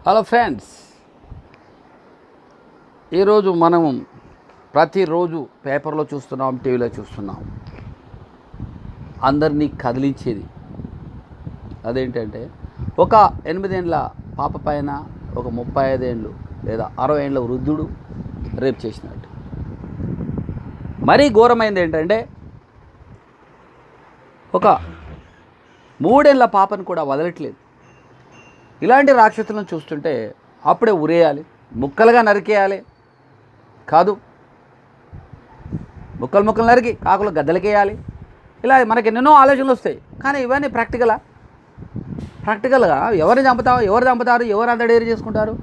Hello friends ఈరోజు మనం ప్రతిరోజు పేపర్లో చూస్తున్నాం టీవీలో చూస్తున్నాం అందరినీ కదిలించేది అదేంటంటే ఒక ఎనిమిదేండ్ల పాప పైన ఒక ముప్పై ఐదేండ్లు లేదా అరవై ఏండ్ల వృద్ధుడు రేప్ చేసినట్టు మరీ ఘోరమైంది ఏంటంటే ఒక మూడేళ్ల పాపను కూడా వదలట్లేదు ఇలాంటి రాక్షసులను చూస్తుంటే అప్పుడే ఉరేయాలి ముక్కలుగా నరికేయాలి కాదు ముక్కలు ముక్కలు నరికి కాకులు గద్దలకేయాలి ఇలా మనకి ఎన్నెన్నో ఆలోచనలు వస్తాయి కానీ ఇవన్నీ ప్రాక్టికలా ప్రాక్టికల్గా ఎవరిని చంపుతావు ఎవరు చంపుతారు ఎవరు అంత డేరీ చేసుకుంటారు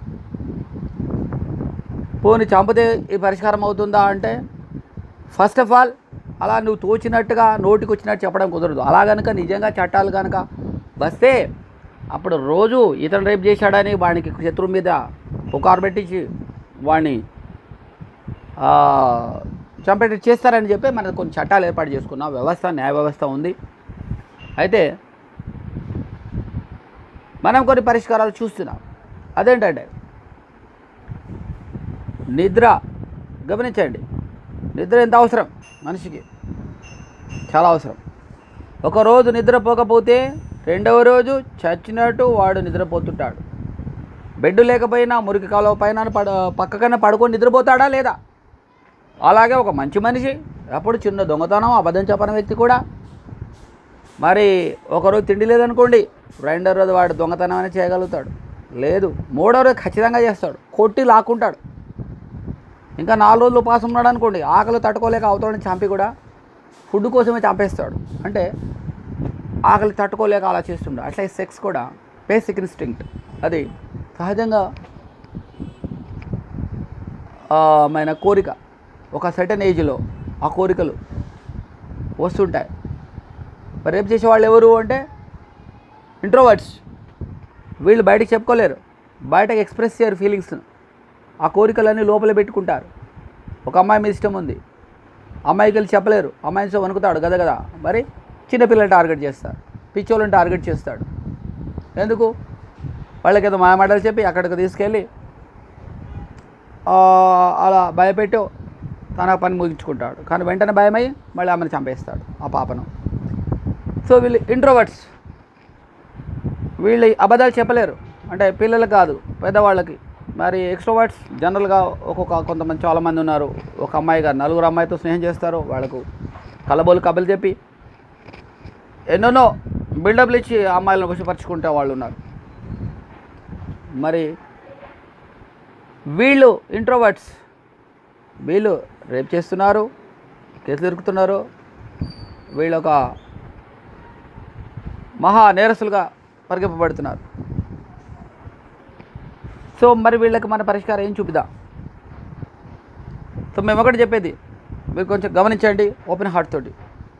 పోని చంపితే ఈ పరిష్కారం అవుతుందా అంటే ఫస్ట్ ఆఫ్ ఆల్ అలా నువ్వు తోచినట్టుగా నోటికి వచ్చినట్టు చెప్పడం కుదరదు అలా కనుక నిజంగా చట్టాలు కనుక వస్తే అప్పుడు రోజు ఇతను రేపు చేశాడని వాడికి శత్రువు మీద పుకారు పెట్టించి వాడిని ఆ, చంపేటట్టు చేస్తారని చెప్పి మనకు కొన్ని చట్టాలు ఏర్పాటు చేసుకున్నాం వ్యవస్థ న్యాయ వ్యవస్థ ఉంది అయితే మనం కొన్ని పరిష్కారాలు చూస్తున్నాం అదేంటంటే నిద్ర గమనించండి నిద్ర ఎంత అవసరం మనిషికి చాలా అవసరం ఒక రోజు నిద్రపోకపోతే రెండవ రోజు చచ్చినట్టు వాడు నిద్రపోతుంటాడు బెడ్ లేకపోయినా మురికి కాలువ పైన పడ పక్కకన్నా పడుకొని నిద్రపోతాడా లేదా అలాగే ఒక మంచి మనిషి అప్పుడు చిన్న దొంగతనం అబద్ధం చెప్పని వ్యక్తి కూడా మరి ఒకరోజు తిండి లేదనుకోండి రెండో రోజు వాడు దొంగతనం అనేది చేయగలుగుతాడు లేదు మూడో రోజు ఖచ్చితంగా చేస్తాడు కొట్టి లాక్కుంటాడు ఇంకా నాలుగు రోజులు ఉపాసం ఉన్నాడు అనుకోండి ఆకలి తట్టుకోలేక అవుతాడని చంపి కూడా ఫుడ్ కోసమే చంపేస్తాడు అంటే ఆకలి తట్టుకోలేక అలా చేస్తుండే అట్లా సెక్స్ కూడా బేసిక్ ఇన్స్టింక్ట్ అది సహజంగా ఆ, మన కోరిక ఒక సర్టన్ ఏజ్లో ఆ కోరికలు వస్తుంటాయి మరి రేపు చేసేవాళ్ళు ఎవరు అంటే ఇంట్రోవర్ట్స్ వీళ్ళు బయటకు చెప్పుకోలేరు బయటకు ఎక్స్ప్రెస్ చేయరు ఫీలింగ్స్ ఆ కోరికలన్నీ లోపల పెట్టుకుంటారు ఒక అమ్మాయి మీద ఇష్టం ఉంది అమ్మాయికి వెళ్ళి చెప్పలేరు అమ్మాయితో వణుకుతాడు కదా కదా మరి చిన్నపిల్లలు టార్గెట్ చేస్తారు పిచ్చోళ్ళని టార్గెట్ చేస్తాడు ఎందుకు వాళ్ళకి ఏదో మాయమాటలు చెప్పి అక్కడికి తీసుకెళ్ళి ఆ, అలా భయపెట్టో తన పని ముగించుకుంటాడు కానీ వెంటనే భయమై మళ్ళీ ఆమెను చంపేస్తాడు ఆ పాపను సో వీళ్ళు ఇంట్రోవర్ట్స్ వీళ్ళు అబద్ధాలు చెప్పలేరు అంటే పిల్లలకు కాదు పెద్దవాళ్ళకి మరి ఎక్స్ట్రోవర్ట్స్ జనరల్గా ఒక్కొక్క కొంతమంది చాలామంది ఉన్నారు ఒక అమ్మాయి గారు నలుగురు అమ్మాయితో స్నేహం చేస్తారు వాళ్ళకు కలబోలు కబులు చెప్పి ఎన్నెన్నో బిల్డప్లు ఇచ్చి ఆ అమ్మాయిలను వశపరుచుకుంటే వాళ్ళు ఉన్నారు మరి వీళ్ళు ఇంట్రోవర్ట్స్ వీళ్ళు రేప్ చేస్తున్నారు కేసులు ఇరుకుతున్నారు వీళ్ళు ఒక మహా నేరస్తులుగా పరిగెప్పబడుతున్నారు సో మరి వీళ్ళకి మన పరిష్కారం ఏం చూపిద్దాం సో మేము ఒకటి చెప్పేది మీరు కొంచెం గమనించండి ఓపెన్ హార్ట్ తోటి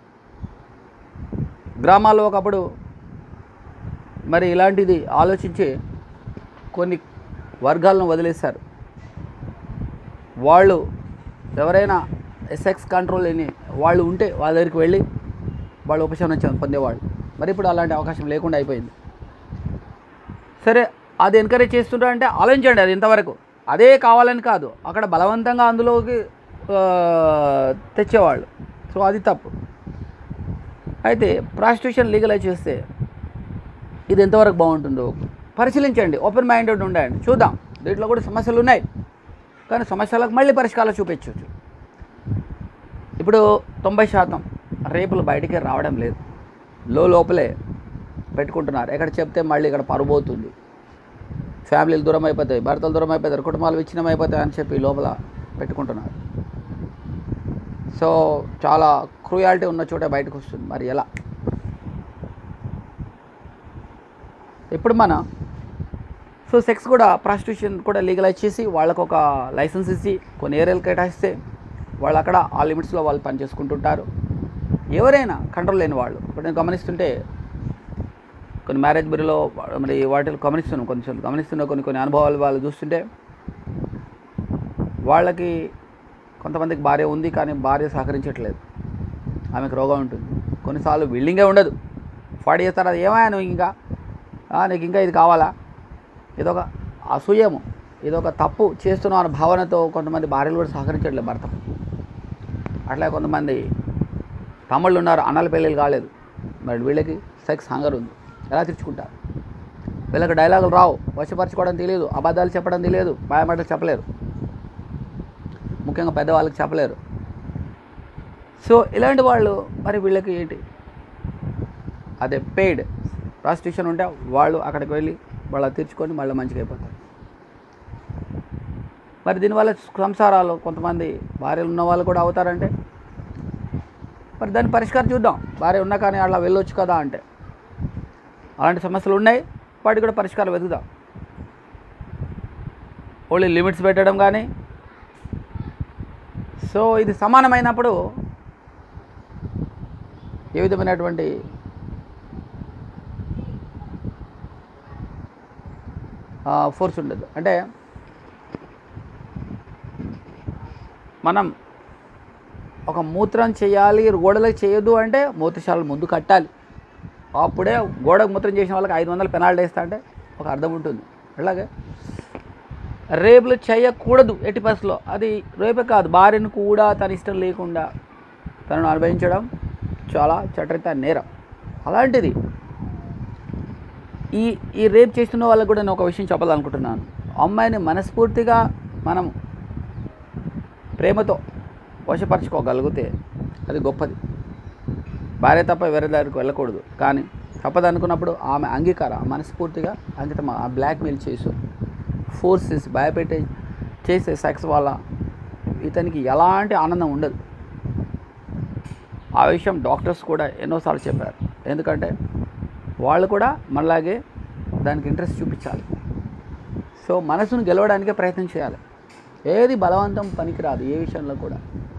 గ్రామాల్లో ఒకప్పుడు మరి ఇలాంటిది ఆలోచించి కొన్ని వర్గాలను వదిలేశారు వాళ్ళు ఎవరైనా సెక్స్ కంట్రోల్ లేని వాళ్ళు ఉంటే వాళ్ళ దగ్గరికి వెళ్ళి వాళ్ళు ఉపశమనం చెంద- పొందేవాళ్ళు మరి ఇప్పుడు అలాంటి అవకాశం లేకుండా అయిపోయింది సరే అది ఎంకరేజ్ చేస్తుంటారు అంటే ఆలోచించండి అది ఇంతవరకు అదే కావాలని కాదు అక్కడ బలవంతంగా అందులోకి ఆ, తెచ్చేవాళ్ళు సో అది తప్పు అయితే ప్రాస్టిట్యూషన్ లీగలైజ్ చేస్తే ఇది ఎంతవరకు బాగుంటుందో పరిశీలించండి ఓపెన్ మైండెడ్ ఉండండి చూద్దాం దీంట్లో కూడా సమస్యలు ఉన్నాయి కానీ సమస్యలకు మళ్ళీ పరిష్కారాలు చూపించవచ్చు ఇప్పుడు తొంభై శాతం రేపులు బయటికి రావడం లేదు లో లోపలే పెట్టుకుంటున్నారు ఎక్కడ చెప్తే మళ్ళీ ఇక్కడ పరుబోతుంది ఫ్యామిలీలు దూరం అయిపోతాయి భర్తలు దూరం అయిపోతారు కుటుంబాలు విచ్ఛిన్నం అయిపోతాయి అని చెప్పి లోపల పెట్టుకుంటున్నారు సో చాలా క్రూయాలిటీ ఉన్న చోట బయటకు వస్తుంది మరి ఎలా ఇప్పుడు మన సో సెక్స్ కూడా ప్రాస్టిట్యూషన్ కూడా లీగలైజ్ చేసి వాళ్ళకు ఒక లైసెన్స్ ఇచ్చి కొన్ని ఏరియాలు కేటాయిస్తే వాళ్ళు అక్కడ ఆ లిమిట్స్లో వాళ్ళు పని చేసుకుంటుంటారు ఎవరైనా కంట్రోల్ లేని వాళ్ళు ఇప్పుడు నేను గమనిస్తుంటే కొన్ని మ్యారేజ్ బ్యూరోలో మరి వాటిలో గమనిస్తున్నాం కొంచెం గమనిస్తున్న కొన్ని కొన్ని అనుభవాలు వాళ్ళు చూస్తుంటే వాళ్ళకి కొంతమందికి భార్య ఉంది కానీ భార్య సహకరించట్లేదు ఆమెకు రోగం ఉంటుంది కొన్నిసార్లు బిల్డింగే ఉండదు ఫార్టీ ఇయర్స్ తర్వాత ఏమయ్యా నువ్వు ఇంకా ఆ, నీకు ఇంకా ఇది కావాలా ఇదొక అసూయము ఇది ఒక తప్పు చేస్తున్నాం అనే భావనతో కొంతమంది భార్యలు కూడా సహకరించట్లేదు భర్త అట్లా కొంతమంది తమ్ముళ్ళు ఉన్నారు అన్నల పెళ్ళిళ్ళు కాలేదు మరి వీళ్ళకి సెక్స్ హంగర్ ఉంది ఎలా తెచ్చుకుంటారు వీళ్ళకి డైలాగులు రావు వశపరచుకోవడం తెలియదు అబద్ధాలు చెప్పడం తెలియదు మాయమాటలు చెప్పలేరు ముఖ్యంగా పెద్దవాళ్ళకి చెప్పలేరు సో ఇలాంటి వాళ్ళు మరి వీళ్ళకి ఏంటి అదే పెయిడ్ ప్రాస్టిట్యూషన్ ఉంటే వాళ్ళు అక్కడికి వెళ్ళి వాళ్ళ తీర్చుకొని మళ్ళీ మంచిగా అయిపోతారు మరి దీనివల్ల సంసారాలు కొంతమంది భార్యలు ఉన్న వాళ్ళు కూడా అవుతారంటే మరి దాని పరిష్కారం చూద్దాం భార్య ఉన్నా కానీ అలా వెళ్ళొచ్చు కదా అంటే అలాంటి సమస్యలు ఉన్నాయి వాటికి కూడా పరిష్కారం వెతుకుదాం ఓన్లీ లిమిట్స్ పెట్టడం కానీ సో ఇది సమానమైనప్పుడు ఏ విధమైనటువంటి ఫోర్స్ ఉండదు అంటే మనం ఒక మూత్రం చేయాలి గోడలకు చేయొద్దు అంటే మూత్రశాలలు ముందు కట్టాలి అప్పుడే గోడకు మూత్రం చేసిన వాళ్ళకి ఐదు వందలు పెనాల్టీ వేస్తా అంటే ఒక అర్థం ఉంటుంది అలాగే రేపులు చేయకూడదు ఎట్టి పరిస్థితుల్లో అది రేపే కాదు భార్యను కూడా తన ఇష్టం లేకుండా తనను అనుభవించడం చాలా చట్టరిత నేరం అలాంటిది ఈ ఈ రేప్ చేస్తున్న వాళ్ళకు కూడా నేను ఒక విషయం చెప్పాలనుకుంటున్నాను అమ్మాయిని మనస్ఫూర్తిగా మనం ప్రేమతో వశపరచుకోగలిగితే అది గొప్పది భార్య తప్ప వేరే దగ్గరికి వెళ్ళకూడదు కానీ తప్పదనుకున్నప్పుడు ఆమె అంగీకారం మనస్ఫూర్తిగా అంకితం ఆ బ్లాక్మెయిల్ చేసు ఫోర్స్ చేసి భయపెట్టే చేసే సెక్స్ వల్ల ఇతనికి ఎలాంటి ఆనందం ఉండదు ఆ విషయం డాక్టర్స్ కూడా ఎన్నోసార్లు చెప్పారు ఎందుకంటే వాళ్ళు కూడా మనలాగే దానికి ఇంట్రెస్ట్ చూపించాలి సో మనసును గెలవడానికే ప్రయత్నం చేయాలి ఏది బలవంతం పనికిరాదు ఏ విషయంలో కూడా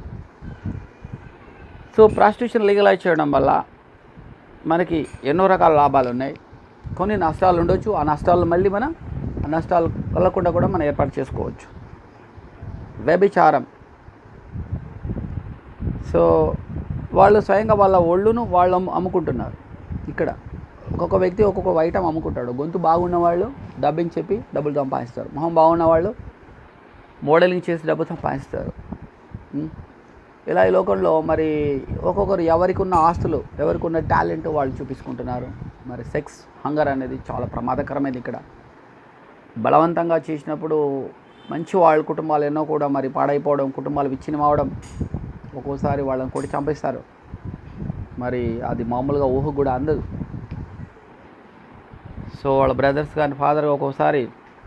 సో ప్రాస్టిట్యూషన్ లీగలైజ్ చేయడం వల్ల మనకి ఎన్నో రకాల లాభాలు ఉన్నాయి కొన్ని నష్టాలు ఉండొచ్చు ఆ నష్టాలు మళ్ళీ మనం ఆ నష్టాలు కలగకుండా కూడా మనం ఏర్పాటు చేసుకోవచ్చు వ్యభిచారం సో వాళ్ళు స్వయంగా వాళ్ళ ఒళ్ళును వాళ్ళు అమ్ము- అమ్ముకుంటున్నారు ఇక్కడ ఒక్కొక్క వ్యక్తి ఒక్కొక్క ఐటమ్ అమ్ముకుంటాడు గొంతు బాగున్న వాళ్ళు డబ్బింగ్ చెప్పి డబ్బులు సంపాదిస్తారు మొహం బాగున్న వాళ్ళు మోడలింగ్ చేసి డబ్బు సంపాదిస్తారు ఉం? ఇలా ఈ లోకంలో మరి ఒక్కొక్కరు ఎవరికి ఉన్న ఆస్తులు ఎవరికి ఉన్న టాలెంట్ వాళ్ళు చూపించుకుంటున్నారు మరి సెక్స్ హంగర్ అనేది చాలా ప్రమాదకరమైనది ఇక్కడ బలవంతంగా చేసినప్పుడు మంచి వాళ్ళ కుటుంబాలు ఎన్నో కూడా మరి పాడైపోవడం కుటుంబాలు విచ్ఛిన్నం అవడం ఒక్కోసారి వాళ్ళని కొట్టి చంపేస్తారు మరి అది మామూలుగా ఊహ కూడా అందదు సో వాళ్ళ బ్రదర్స్ కానీ ఫాదర్ ఒక్కోసారి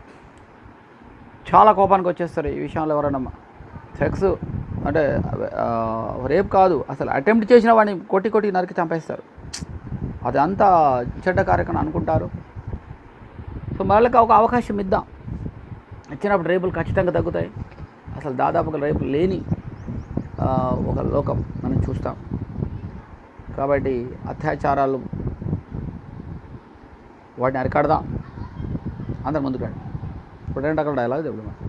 చాలా కోపానికి వచ్చేస్తారు ఈ విషయంలో ఎవరైనా సెక్స్ అంటే రేపు కాదు అసలు అటెంప్ట్ చేసిన వాడిని కొట్టి కొట్టి నరికి చంపేస్తారు అది అంత చెడ్డ కార్యక్రమం అనుకుంటారు సో వాళ్ళకి ఒక అవకాశం ఇద్దాం ఇచ్చినప్పుడు రేపులు ఖచ్చితంగా తగ్గుతాయి అసలు దాదాపుగా రేపు లేని ఆ, ఒక లోకం మనం చూస్తాం కాబట్టి అత్యాచారాలు వాటిని అరికడదాం అందరు ముందుకండి ఇప్పుడు రెండు రకాల డైలాగ్ చెప్దాం